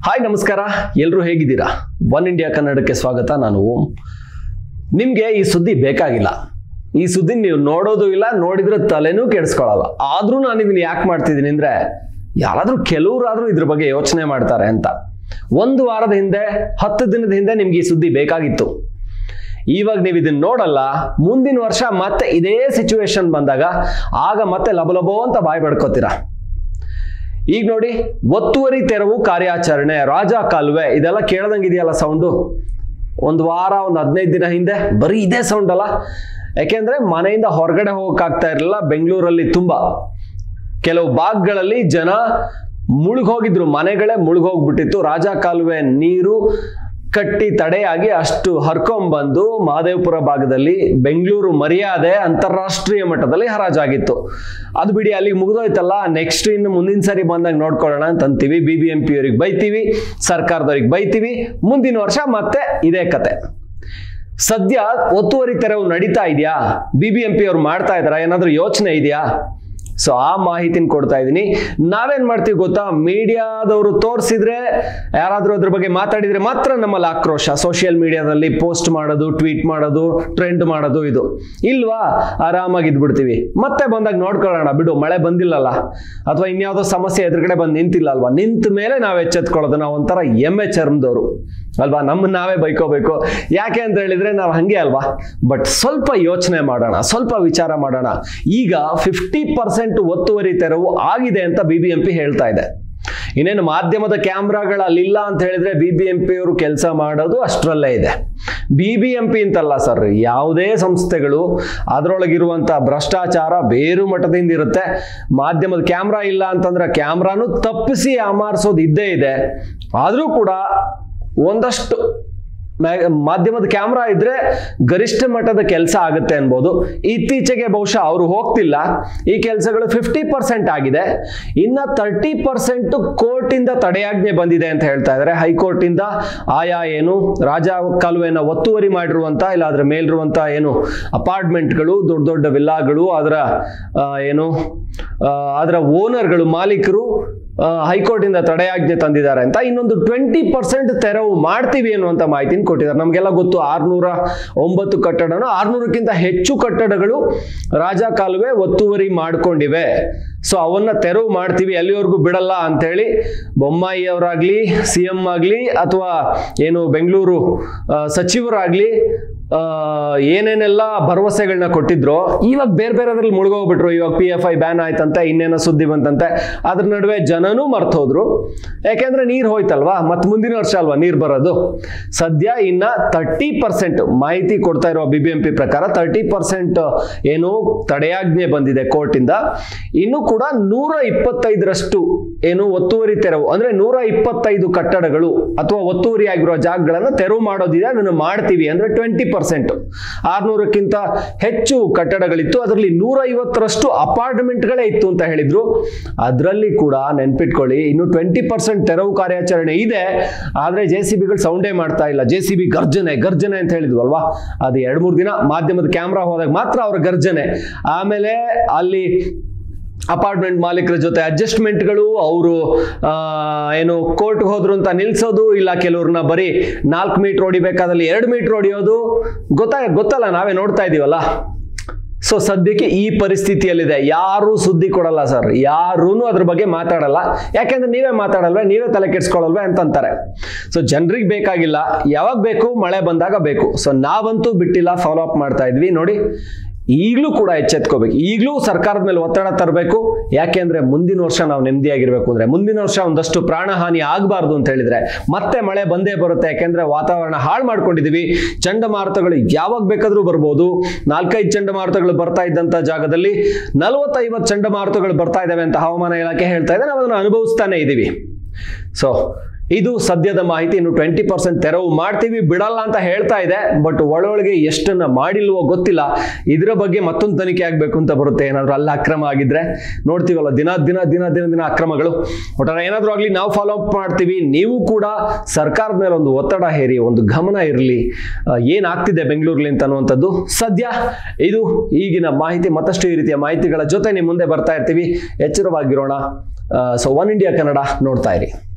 hi ನಮಸ್ಕಾರ ಎಲ್ಲರೂ ಹೇಗಿದ್ದೀರಾ ಒನ್ ಇಂಡಿಯಾ ಕನ್ನಡಕ್ಕೆ ಸ್ವಾಗತ ನಾನು ಓಂ ನಿಮಗೆ ಈ ಸುದ್ದಿ ಬೇಕಾಗಿಲ್ಲ ಈ ಸುದ್ದಿ ನೀವು ನೋಡೋದು ಇಲ್ಲ ನೋಡಿದ್ರೆ ತಲೆನೂ ಕೆಡಿಸ್ಕೊಳ್ಳಲ್ಲ ಆದರೂ ನಾನು ಇದನ್ನ ಯಾಕೆ ಮಾಡ್ತಿದ್ದೀನಿ ಅಂದರೆ ಯಾರಾದರೂ ಕೆಲವರಾದರೂ ಇದ್ರ ಬಗ್ಗೆ ಯೋಚನೆ ಮಾಡ್ತಾರೆ ಅಂತ ಒಂದು ವಾರದ ಹಿಂದೆ ಹತ್ತು ದಿನದ ಹಿಂದೆ ನಿಮ್ಗೆ ಈ ಸುದ್ದಿ ಬೇಕಾಗಿತ್ತು ಇವಾಗ ನೀವು ಇದನ್ನ ನೋಡಲ್ಲ ಮುಂದಿನ ವರ್ಷ ಮತ್ತೆ ಇದೇ ಸಿಚುವೇಶನ್ ಬಂದಾಗ ಆಗ ಮತ್ತೆ ಲಬಲಬೋ ಅಂತ ಬಾಯ್ ಬಡ್ಕೋತೀರಾ ಈಗ ನೋಡಿ ಒತ್ತುವರಿ ತೆರವು ಕಾರ್ಯಾಚರಣೆ ರಾಜ ಕಾಲುವೆ ಇದೆಲ್ಲ ಕೇಳ್ದಂಗಿದೆಯಲ್ಲ ಸೌಂಡು ಒಂದು ವಾರ ಒಂದು ಹದಿನೈದು ದಿನ ಹಿಂದೆ ಬರೀ ಇದೇ ಸೌಂಡ್ ಅಲ್ಲ ಯಾಕೆಂದ್ರೆ ಮನೆಯಿಂದ ಹೊರಗಡೆ ಹೋಗಕ್ಕಾಗ್ತಾ ಇರಲಿಲ್ಲ ಬೆಂಗಳೂರಲ್ಲಿ ತುಂಬಾ ಕೆಲವು ಭಾಗಗಳಲ್ಲಿ ಜನ ಮುಳುಗೋಗಿದ್ರು ಮನೆಗಳೇ ಮುಳುಗೋಗ್ಬಿಟ್ಟಿತ್ತು ರಾಜ ಕಾಲುವೆ ನೀರು ಕಟ್ಟಿ ತಡೆಯಾಗಿ ಅಷ್ಟು ಹರ್ಕೊಂಬಂದು ಮಹದೇವಪುರ ಭಾಗದಲ್ಲಿ ಬೆಂಗಳೂರು ಮರ್ಯಾದೆ ಅಂತಾರಾಷ್ಟ್ರೀಯ ಮಟ್ಟದಲ್ಲಿ ಹರಾಜಾಗಿತ್ತು ಅದು ಬಿಡಿ ಅಲ್ಲಿಗೆ ಮುಗಿದೋಯ್ತಲ್ಲ ನೆಕ್ಸ್ಟ್ ಇನ್ನು ಮುಂದಿನ ಸರಿ ಬಂದಾಗ ನೋಡ್ಕೊಳ್ಳೋಣ ಅಂತ ಅಂತೀವಿ ಬಿ ಬಿ ಎಂ ಪಿ ಅವ್ರಿಗೆ ಬೈತೀವಿ ಸರ್ಕಾರದವ್ರಿಗೆ ಬೈತೀವಿ ಮುಂದಿನ ವರ್ಷ ಮತ್ತೆ ಇದೇ ಕತೆ ಸದ್ಯ ಒತ್ತುವರಿ ತೆರವು ನಡೀತಾ ಇದೆಯಾ ಬಿ ಬಿ ಎಂ ಪಿ ಅವ್ರು ಮಾಡ್ತಾ ಇದಾರ ಏನಾದ್ರೂ ಯೋಚನೆ ಇದೆಯಾ ಸೊ ಆ ಮಾಹಿತಿನ ಕೊಡ್ತಾ ಇದ್ದೀನಿ ನಾವೇನ್ ಮಾಡ್ತೀವಿ ಗೊತ್ತಾ ಮೀಡಿಯಾದವರು ತೋರಿಸಿದ್ರೆ ಯಾರಾದ್ರೂ ಅದ್ರ ಬಗ್ಗೆ ಮಾತಾಡಿದ್ರೆ ಮಾತ್ರ ನಮ್ಮಲ್ಲಿ ಆಕ್ರೋಶ ಸೋಷಿಯಲ್ ಮೀಡಿಯಾದಲ್ಲಿ ಪೋಸ್ಟ್ ಮಾಡೋದು ಟ್ವೀಟ್ ಮಾಡೋದು ಟ್ರೆಂಡ್ ಮಾಡೋದು ಇದು ಇಲ್ವಾ ಆರಾಮಾಗಿ ಇದ್ಬಿಡ್ತೀವಿ ಮತ್ತೆ ಬಂದಾಗ ನೋಡ್ಕೊಳ್ಳೋಣ ಬಿಡು ಮಳೆ ಬಂದಿಲ್ಲಲ್ಲ ಅಥವಾ ಇನ್ಯಾವುದೋ ಸಮಸ್ಯೆ ಎದುರುಗಡೆ ಬಂದು ನಿಂತಿಲ್ಲ ಅಲ್ವಾ ನಿಂತ ಮೇಲೆ ನಾವು ಎಚ್ಚೆತ್ಕೊಳ್ಳೋದು ನಾವು ಒಂಥರ ಎಮ್ಮೆ ಚರ್ಮದವರು ಅಲ್ವಾ ನಮ್ಮನ್ನ ನಾವೇ ಬೈಕೋಬೇಕು ಯಾಕೆ ಅಂತ ಹೇಳಿದ್ರೆ ನಾವು ಹಂಗೆ ಅಲ್ವಾ ಬಟ್ ಸ್ವಲ್ಪ ಯೋಚನೆ ಮಾಡೋಣ ಸ್ವಲ್ಪ ವಿಚಾರ ಮಾಡೋಣ ಈಗ ಫಿಫ್ಟಿ ಪರ್ಸೆಂಟ್ ಒತ್ತುವರಿ ತೆರವು ಆಗಿದೆ ಅಂತ ಬಿ ಬಿ ಎಂ ಪಿ ಹೇಳ್ತಾ ಇದೆ ಇನ್ನೇನು ಮಾಧ್ಯಮದ ಕ್ಯಾಮ್ರಾಗಳು ಅಲ್ಲಿಲ್ಲ ಅಂತ ಹೇಳಿದ್ರೆ ಬಿ ಬಿ ಎಂ ಪಿ ಅವರು ಕೆಲಸ ಮಾಡೋದು ಅಷ್ಟರಲ್ಲೇ ಇದೆ ಬಿ ಬಿ ಎಂ ಪಿ ಅಂತಲ್ಲ ಸರ್ ಯಾವುದೇ ಸಂಸ್ಥೆಗಳು ಅದರೊಳಗಿರುವಂಥ ಭ್ರಷ್ಟಾಚಾರ ಬೇರು ಮಟ್ಟದಿಂದ ಇರುತ್ತೆ ಮಾಧ್ಯಮದ ಕ್ಯಾಮ್ರಾ ಇಲ್ಲ ಅಂತಂದ್ರೆ ಕ್ಯಾಮ್ರಾನು ತಪ್ಪಿಸಿ ಅಮಾರಿಸೋದು ಇದ್ದೇ ಇದೆ ಆದರೂ ಕೂಡ ಒಂದಷ್ಟು ಮ್ಯಾ- ಮಾಧ್ಯಮದ ಕ್ಯಾಮ್ರಾ ಇದ್ರೆ ಗರಿಷ್ಠ ಮಟ್ಟದ ಕೆಲಸ ಆಗುತ್ತೆ ಅನ್ಬೋದು ಇತ್ತೀಚೆಗೆ ಬಹುಶಃ ಅವರು ಹೋಗ್ತಿಲ್ಲ ಈ ಕೆಲಸಗಳು ಫಿಫ್ಟಿ ಪರ್ಸೆಂಟ್ ಆಗಿದೆ ಇನ್ನ ತರ್ಟಿ ಪರ್ಸೆಂಟ್ ಕೋರ್ಟಿಂದ ತಡೆಯಾಜ್ಞೆ ಬಂದಿದೆ ಅಂತ ಹೇಳ್ತಾ ಇದ್ದಾರೆ ಹೈಕೋರ್ಟಿಂದ ಆಯಾ ಏನು ರಾಜ ಕಾಲುವೆನ ಒತ್ತುವರಿ ಮಾಡಿರುವಂತ ಇಲ್ಲ ಅದ್ರ ಮೇಲಿರುವಂತ ಏನು ಅಪಾರ್ಟ್ಮೆಂಟ್ಗಳು ದೊಡ್ಡ ದೊಡ್ಡ ವಿಲ್ಲಾಗಳು ಅದರ ಆ, ಏನು ಆ, ಅದರ ಓನರ್ಗಳು ಮಾಲೀಕರು ಆ, ಹೈಕೋರ್ಟಿಂದ ತಡೆಯಾಜ್ಞೆ ತಂದಿದ್ದಾರೆ ಅಂತ ಇನ್ನೊಂದು ಟ್ವೆಂಟಿ ಪರ್ಸೆಂಟ್ ತೆರವು ಮಾಡ್ತೀವಿ ಅನ್ನುವಂಥ ಮಾಹಿತಿನ ಕೊಟ್ಟಿದ್ದಾರೆ ನಮಗೆಲ್ಲ ಗೊತ್ತು ಆರ್ನೂರ ಒಂಬತ್ತು ಕಟ್ಟಡನು ಆರ್ನೂರಕ್ಕಿಂತ ಹೆಚ್ಚು ಕಟ್ಟಡಗಳು ರಾಜ ಕಾಲುವೆ ಒತ್ತುವರಿ ಮಾಡ್ಕೊಂಡಿವೆ ಸೊ ಅವನ್ನ ತೆರವು ಮಾಡ್ತೀವಿ ಎಲ್ಲಿವರೆಗೂ ಬಿಡಲ್ಲ ಅಂತೇಳಿ ಬೊಮ್ಮಾಯಿ ಅವರಾಗ್ಲಿ ಸಿ ಎಂ ಆಗಲಿ ಅಥವಾ ಏನು ಬೆಂಗಳೂರು ಆ, ಸಚಿವರಾಗ್ಲಿ ಆ, ಏನೇನೆಲ್ಲ ಭರವಸೆಗಳನ್ನ ಕೊಟ್ಟಿದ್ರು ಇವಾಗ ಬೇರೆ ಬೇರೆ ಅದ್ರಲ್ಲಿ ಮುಳುಗೋಗ್ಬಿಟ್ರು ಇವಾಗ ಪಿ ಎಫ್ ಐ ಬ್ಯಾನ್ ಆಯ್ತಂತೆ ಇನ್ನೇನೋ ಸುದ್ದಿ ಬಂತಂತೆ ಅದ್ರ ನಡುವೆ ಜನನೂ ಮರ್ತೋದ್ರು ಯಾಕೆಂದ್ರೆ ನೀರು ಹೋಯ್ತಲ್ವಾ ಮತ್ತೆ ಮುಂದಿನ ವರ್ಷ ಅಲ್ವಾ ನೀರು ಬರೋದು ಸದ್ಯ ಇನ್ನ ತರ್ಟಿ ಪರ್ಸೆಂಟ್ ಮಾಹಿತಿ ಕೊಡ್ತಾ ಇರೋ ಬಿ ಬಿ ಎಂ ಪಿ ಪ್ರಕಾರ ತರ್ಟಿ ಪರ್ಸೆಂಟ್ ಏನು ತಡೆಯಾಜ್ಞೆ ಬಂದಿದೆ ಕೋರ್ಟಿಂದ ಇನ್ನು ಕೂಡ ನೂರ ಇಪ್ಪತ್ತೈದರಷ್ಟು ಏನು ಒತ್ತುವರಿ ತೆರವು ಅಂದ್ರೆ ನೂರ ಇಪ್ಪತ್ತೈದು ಕಟ್ಟಡಗಳು ಅಥವಾ ಒತ್ತುವರಿ ಆಗಿರೋ ಜಾಗಗಳನ್ನ ತೆರವು ಮಾಡೋದಿದೆ ಅದನ್ನು ಮಾಡ್ತೀವಿ ಅಂದ್ರೆ ಟ್ವೆಂಟಿ ಪರ್ಸೆಂಟ್ ಆರ್ನೂರಕ್ಕಿಂತ ಹೆಚ್ಚು ಕಟ್ಟಡಗಳಿತ್ತು ಅದರಲ್ಲಿ ನೂರ ಐವತ್ತರಷ್ಟು ಅಪಾರ್ಟ್ಮೆಂಟ್ಗಳೇ ಇತ್ತು ಅಂತ ಹೇಳಿದ್ರು ಅದರಲ್ಲಿ ಕೂಡ ನೆನ್ಪಿಟ್ಕೊಳ್ಳಿ ಇನ್ನು ಟ್ವೆಂಟಿ ಪರ್ಸೆಂಟ್ ತೆರವು ಕಾರ್ಯಾಚರಣೆ ಇದೆ ಆದ್ರೆ ಜೆ ಸಿ ಬಿಗಳು ಸೌಂಡೇ ಮಾಡ್ತಾ ಇಲ್ಲ ಜೆ ಸಿ ಬಿ ಗರ್ಜನೆ ಗರ್ಜನೆ ಅಂತ ಹೇಳಿದ್ವಲ್ವಾ ಅದು ಎರಡ್ ಮೂರು ದಿನ ಮಾಧ್ಯಮದ ಕ್ಯಾಮ್ರಾ ಹೋದಾಗ ಮಾತ್ರ ಅವ್ರ ಗರ್ಜನೆ ಆಮೇಲೆ ಅಲ್ಲಿ ಅಪಾರ್ಟ್ಮೆಂಟ್ ಮಾಲೀಕರ ಜೊತೆ ಅಡ್ಜಸ್ಟ್ಮೆಂಟ್ಗಳು ಅವರು ಏನು ಕೋರ್ಟ್ಗೆ ಹೋದ್ರು ಅಂತ ನಿಲ್ಸೋದು ಇಲ್ಲ ಕೆಲವ್ರನ್ನ ಬರೀ ನಾಲ್ಕು ಮೀಟರ್ ಹೊಡಿಬೇಕಾದಲ್ಲಿ ಎರಡು ಮೀಟರ್ ಹೊಡಿಯೋದು ಗೊತ್ತಾ ಗೊತ್ತಲ್ಲ ನಾವೇ ನೋಡ್ತಾ ಇದೀವಲ್ಲ ಸೊ ಸದ್ಯಕ್ಕೆ ಈ ಪರಿಸ್ಥಿತಿಯಲ್ಲಿದೆ ಯಾರೂ ಸುದ್ದಿ ಕೊಡಲ್ಲ ಸರ್ ಯಾರೂ ಅದ್ರ ಬಗ್ಗೆ ಮಾತಾಡಲ್ಲ ಯಾಕೆಂದ್ರೆ ನೀವೇ ಮಾತಾಡಲ್ವೇ ನೀವೇ ತಲೆ ಕೆಡ್ಸ್ಕೊಳಲ್ವೇ ಅಂತಂತಾರೆ ಸೊ ಜನರಿಗೆ ಬೇಕಾಗಿಲ್ಲ ಯಾವಾಗ ಬೇಕು ಮಳೆ ಬಂದಾಗ ಬೇಕು ಸೊ ನಾವಂತೂ ಬಿಟ್ಟಿಲ್ಲ ಫಾಲೋ ಅಪ್ ಮಾಡ್ತಾ ಇದ್ವಿ ನೋಡಿ ಈಗಲೂ ಕೂಡ ಎಚ್ಚೆತ್ಕೋಬೇಕು ಈಗಲೂ ಸರ್ಕಾರದ ಮೇಲೆ ಒತ್ತಡ ತರಬೇಕು ಯಾಕೆಂದ್ರೆ ಮುಂದಿನ ವರ್ಷ ನಾವು ನೆಮ್ಮದಿಯಾಗಿರ್ಬೇಕು ಅಂದ್ರೆ ಮುಂದಿನ ವರ್ಷ ಒಂದಷ್ಟು ಪ್ರಾಣಹಾನಿ ಆಗಬಾರ್ದು ಅಂತ ಹೇಳಿದ್ರೆ ಮತ್ತೆ ಮಳೆ ಬಂದೇ ಬರುತ್ತೆ ಯಾಕೆಂದ್ರೆ ವಾತಾವರಣ ಹಾಳು ಮಾಡ್ಕೊಂಡಿದೀವಿ ಚಂಡಮಾರುತಗಳು ಯಾವಾಗ ಬೇಕಾದ್ರೂ ಬರ್ಬೋದು ನಾಲ್ಕೈದು ಚಂಡಮಾರುತಗಳು ಬರ್ತಾ ಇದ್ದಂತ ಜಾಗದಲ್ಲಿ ನಲವತ್ತೈವತ್ತು ಚಂಡಮಾರುತಗಳು ಬರ್ತಾ ಇದಾವೆ ಅಂತ ಹವಾಮಾನ ಇಲಾಖೆ ಹೇಳ್ತಾ ಇದೆ ನಾವು ಅದನ್ನು ಅನುಭವಿಸ್ತಾನೆ ಇದ್ದೀವಿ ಸೊ ಇದು ಸದ್ಯದ ಮಾಹಿತಿ ಇನ್ನು ಟ್ವೆಂಟಿ ಪರ್ಸೆಂಟ್ ತೆರವು ಮಾಡ್ತೀವಿ ಬಿಡಲ್ಲ ಅಂತ ಹೇಳ್ತಾ ಇದೆ ಬಟ್ ಒಳೊಳಗೆ ಎಷ್ಟನ್ನ ಮಾಡಿಲ್ವೋ ಗೊತ್ತಿಲ್ಲ ಇದರ ಬಗ್ಗೆ ಮತ್ತೊಂದು ತನಿಖೆ ಆಗಬೇಕು ಅಂತ ಬರುತ್ತೆ ಏನಾದ್ರು ಅಲ್ಲಿ ಅಕ್ರಮ ಆಗಿದ್ರೆ ನೋಡ್ತೀವಲ್ಲ ದಿನ ದಿನ ದಿನ ದಿನ ದಿನ ಅಕ್ರಮಗಳು ಒಟ್ಟಾರೆ ಏನಾದ್ರೂ ಆಗಲಿ ನಾವು ಫಾಲೋ ಅಪ್ ಮಾಡ್ತೀವಿ ನೀವು ಕೂಡ ಸರ್ಕಾರದ ಮೇಲೆ ಒಂದು ಒತ್ತಡ ಹೇರಿ ಒಂದು ಗಮನ ಇರಲಿ ಏನಾಗ್ತಿದೆ ಬೆಂಗಳೂರಲ್ಲಿ ಅಂತ ಅನ್ನುವಂಥದ್ದು ಸದ್ಯ ಇದು ಈಗಿನ ಮಾಹಿತಿ ಮತ್ತಷ್ಟು ಈ ರೀತಿಯ ಮಾಹಿತಿಗಳ ಜೊತೆ ನಿಮ್ಮ ಮುಂದೆ ಬರ್ತಾ ಇರ್ತೀವಿ ಎಚ್ಚರವಾಗಿರೋಣ ಸೊ ಒನ್ ಇಂಡಿಯಾ ಕನ್ನಡ ನೋಡ್ತಾ ಇರಿ